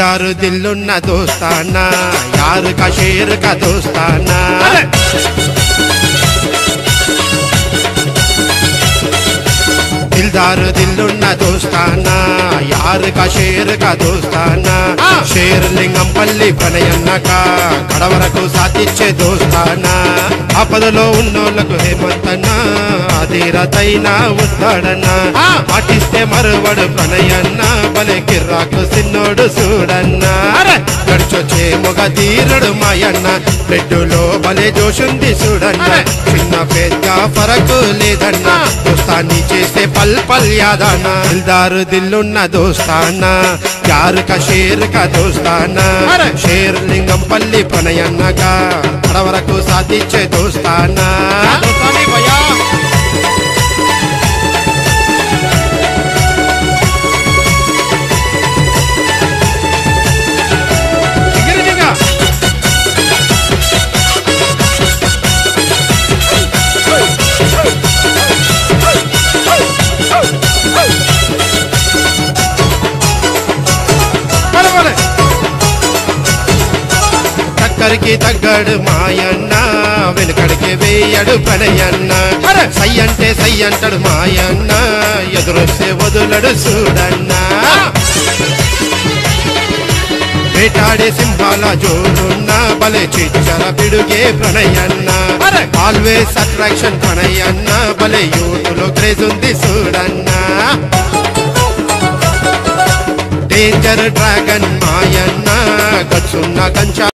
దిల్దారు దిల్లున్న దోస్తానా యారు కా షేర్ కా దోస్తానా దిల్దారు దిల్లున్న దోస్తానా యారు కా షేర్ కా దోస్తానా షేర్ లింగం పల్లి ప్రణయన్నక కడవరకు సాధించే దోస్తానా ఆపదలో ఉన్నోళ్లకు హేమంతన్నా అధీరతైనా ఉంటాడన్నా పాటిస్తే మరువడు ప్రణయన్న బలే కిర్రాకు సిన్నోడు చూడన్నా గడిచొచ్చే మొగ తీరుడు మాయన్న బ్లడ్డులో బలే జోషుంది చూడన్న చిన్న పెద్ద ఫరకు లేదన్నా దోస్తాన్ని చేస్తే పల్ పల్ యాదన్నా దిల్దారు దిల్లున్న దోస్తానా యారు కా షేర్ కా దోస్తానా షేర్ లింగం పల్లి ప్రణయన్నగా కడవరకు సాధించే దోస్తానా దోస్తాని భయ్యా ఎగిరిదిగా. భలే, భలే. టక్కరికి తగ్గడు మాయన్న వెనుకడికి వేయడు పనయన్న సై అంటే సై అంటాడు మాయన్న ఎదురొస్తే వదులడు చూడన్నా వేటాడే సింహాల జోరున్న బలే చిచ్చర పిడుగే ప్రణయన్న ఆల్వేస్ అట్రాక్షన్ ప్రణయన్న బలే యూతులో క్రేజ్ ఉంది చూడన్నా డేంజర్ డ్రాగన్ మాయన్న గచ్చున్న కంచ